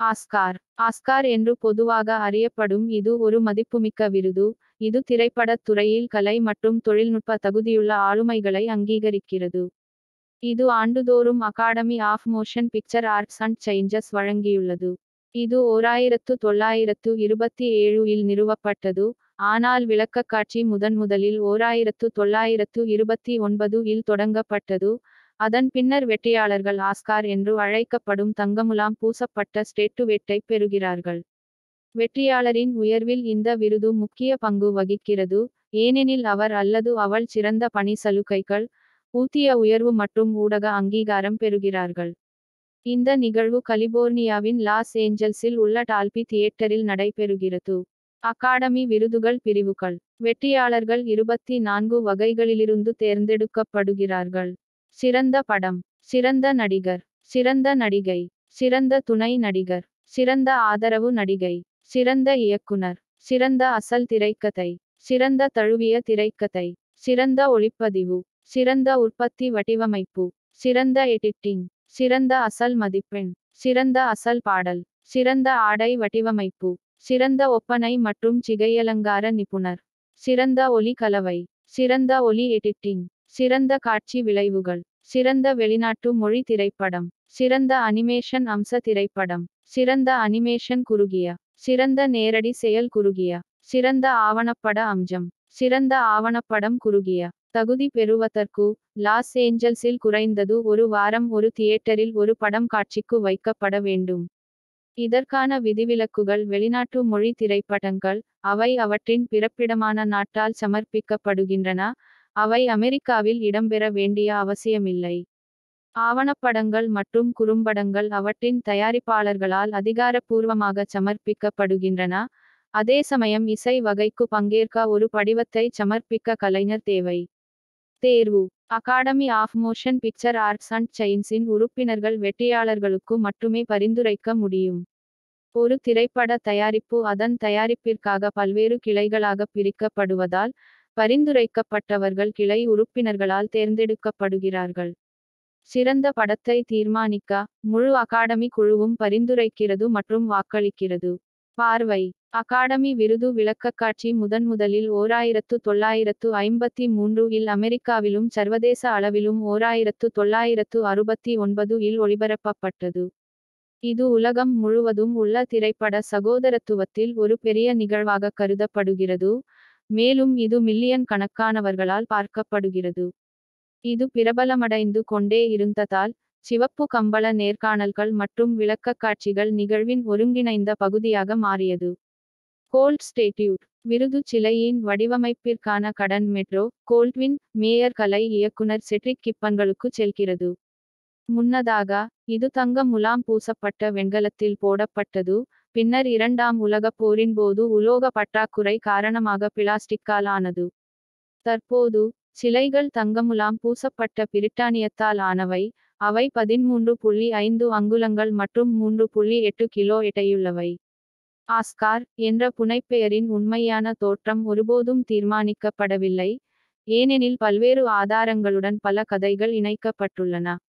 Oscar Oscar என்று பொதுவாக அறியப்படும் இது ஒரு மதிப்புமிக்க விருது இது திரைப்படத் துறையில் கலை மற்றும் தொழில்நுட்ப தகுதியுள்ள ஆளுமைகளை அங்கீகரிக்கிறது இது ஆண்டுதோறும் academy of motion picture arts and changes வழங்கியுள்ளது இது ஓராயிரத்து தொள்ளாயிரத்து இருபத்தி ஏழு இல் நிறுவப்பட்டது ஆனால் விளக்கக்காட்சி முதன்முதலில் ஓராயிரத்து தொள்ளாயிரத்து இருபத்தி ஒன்பது இல் தொடங்கப்பட்டது அதன் பின்னர் வெற்றியாளர்கள் ஆஸ்கார் என்று அழைக்கப்படும் தங்கமுலாம் பூசப்பட்ட ஸ்டேட்டுவேட்டை பெறுகிறார்கள் வெற்றியாளரின் உயர்வில் இந்த விருது முக்கிய பங்கு வகிக்கிறது ஏனெனில் அவர் அல்லது அவள் சிறந்த பணி சலுகைகள் ஊதிய உயர்வு மற்றும் ஊடக அங்கீகாரம் பெறுகிறார்கள் இந்த நிகழ்வு கலிபோர்னியாவின் லாஸ் ஏஞ்சல்ஸில் உள்ள டால்பி தியேட்டரில் நடைபெறுகிறது அகாடமி விருதுகள் பிரிவுகள் வெற்றியாளர்கள் இருபத்தி நான்கு வகைகளிலிருந்து தேர்ந்தெடுக்கப்படுகிறார்கள் சிறந்த படம் சிறந்த நடிகர் சிறந்த நடிகை சிறந்த துணை நடிகர் சிறந்த ஆதரவு நடிகை சிறந்த இயக்குனர் சிறந்த அசல் திரைக்கதை சிறந்த தழுவிய திரைக்கதை சிறந்த ஒளிப்பதிவு சிறந்த உற்பத்தி வடிவமைப்பு சிறந்த எடிட்டிங் சிறந்த அசல் மதிப்பெண் சிறந்த அசல் பாடல் சிறந்த ஆடை வடிவமைப்பு சிறந்த ஒப்பனை மற்றும் சிகையலங்கார நிபுணர் சிறந்த ஒலி கலவை சிறந்த ஒலி எடிட்டிங் சிறந்த காட்சி விளைவுகள் சிறந்த வெளிநாட்டு மொழி திரைப்படம் சிறந்த அனிமேஷன் அம்ச திரைப்படம் சிறந்த அனிமேஷன் குறுகிய சிறந்த நேரடி செயல் குறுகிய சிறந்த ஆவணப்பட அம்சம் சிறந்த ஆவணப்படம் குறுகிய தகுதி பெறுவதற்கு லாஸ் ஏஞ்சல்ஸில் குறைந்தது ஒரு வாரம் ஒரு தியேட்டரில் ஒரு படம் காட்சிக்கு வைக்கப்பட வேண்டும் இதற்கான விதிவிலக்குகள் வெளிநாட்டு மொழி திரைப்படங்கள் அவை அவற்றின் பிறப்பிடமான நாட்டால் சமர்ப்பிக்கப்படுகின்றன அவை அமெரிக்காவில் இடம்பெற வேண்டிய அவசியமில்லை ஆவணப்படங்கள் மற்றும் குறும்படங்கள் அவற்றின் தயாரிப்பாளர்களால் அதிகாரப்பூர்வமாக சமர்ப்பிக்கப்படுகின்றன அதே சமயம் இசை வகைக்கு பங்கேற்க ஒரு படிவத்தை சமர்ப்பிக்க கலைஞர் தேவை தேர்வு academy of motion picture arts and சயின்ஸின் உறுப்பினர்கள் வெற்றியாளர்களுக்கு மட்டுமே பரிந்துரைக்க முடியும் ஒரு திரைப்பட தயாரிப்பு அதன் தயாரிப்பிற்காக பல்வேறு கிளைகளாக பிரிக்கப்படுவதால் பரிந்துரைக்கப்பட்டவர்கள் கிளை உறுப்பினர்களால் தேர்ந்தெடுக்கப்படுகிறார்கள் சிறந்த படத்தை தீர்மானிக்க முழு அகாடமி குழுவும் பரிந்துரைக்கிறது மற்றும் வாக்களிக்கிறது பார்வை அகாடமி விருது விளக்கக்காட்சி முதன்முதலில் ஓராயிரத்து தொள்ளாயிரத்து ஐம்பத்தி மூன்று இல் அமெரிக்காவிலும் சர்வதேச அளவிலும் ஓராயிரத்து தொள்ளாயிரத்து அறுபத்தி ஒன்பது இல் ஒளிபரப்பப்பட்டது இது உலகம் முழுவதும் உள்ள திரைப்பட சகோதரத்துவத்தில் ஒரு பெரிய நிகழ்வாக கருதப்படுகிறது மேலும் இது மில்லியன் கணக்கானவர்களால் பார்க்கப்படுகிறது இது பிரபலமடைந்து கொண்டே இருந்ததால் சிவப்பு கம்பள நேர்காணல்கள் மற்றும் விளக்கக்காட்சிகள் நிகழ்வின் ஒருங்கிணைந்த பகுதியாக மாறியது கோல்ட் ஸ்டேட்யூட் விருது சிலையின் வடிவமைப்பிற்கான கடன் மெட்ரோ கோல்ட்வின் மேயர் கலை இயக்குனர் செட்ரிக் கிப்பன்களுக்கு செல்கிறது முன்னதாக இது தங்க முலாம் பூசப்பட்ட வெண்கலத்தில் போடப்பட்டது பின்னர் இரண்டாம் உலகப் போரின் போது உலோக பற்றாக்குறை காரணமாக பிளாஸ்டிக்கால் ஆனது தற்போது சிலைகள் தங்கமுலாம் பூசப்பட்ட பிரிட்டானியத்தால் ஆனவை அவை பதிமூன்று புள்ளி ஐந்து அங்குலங்கள் மற்றும் மூன்று புள்ளி எட்டு கிலோ எடையுள்ளவை ஆஸ்கார் என்ற புனைப்பெயரின் உண்மையான தோற்றம் ஒருபோதும் தீர்மானிக்கப்படவில்லை ஏனெனில் பல்வேறு ஆதாரங்களுடன் பல கதைகள் இணைக்கப்பட்டுள்ளன